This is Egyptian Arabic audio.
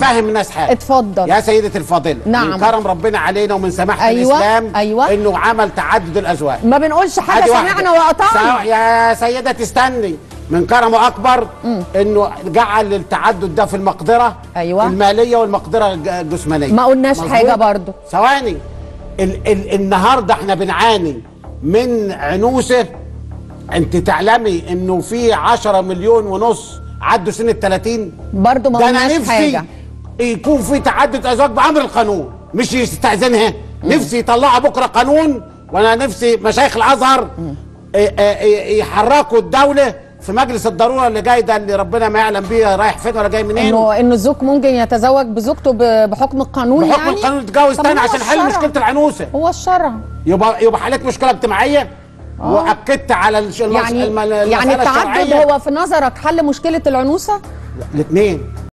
افهم الناس حاجه اتفضل. يا سيدتي الفاضله نعم. من كرم ربنا علينا ومن سماحه أيوة، الاسلام أيوة. انه عمل تعدد الازواج ما بنقولش حاجه هذه واحدة. سمعنا وقطعنا سا- يا سيدتي استني من كرمه اكبر انه جعل التعدد ده في المقدره أيوة. الماليه والمقدره الج- الجسمانيه ما قلناش مظبوط؟ حاجة برضو. ثواني ال ال النهارده احنا بنعاني من عنوسه انت تعلمي انه في 10 مليون ونص عدوا سن ال 30 برضو ما ده انا قلناش نفسي حاجه يكون في تعدد ازواج بامر القانون مش يستاذنها نفسي يطلعوا بكره قانون وانا نفسي مشايخ الازهر إيه إيه يحركوا الدوله في مجلس الضروره اللي جاي ده اللي ربنا ما يعلم بيه رايح فين ولا جاي منين انه انه الزوج ممكن يتزوج بزوجته ب- بحكم القانون بحكم يعني القانون يتجوز طب تاني هو عشان حل الشرع. مشكله العنوسه هو الشرع يبقى يبقى حلت مشكله اجتماعيه واكدت على الش- المس- يعني الم- يعني المساله التعدد الشرعيه هو في نظرك حل مشكله العنوسه الاثنين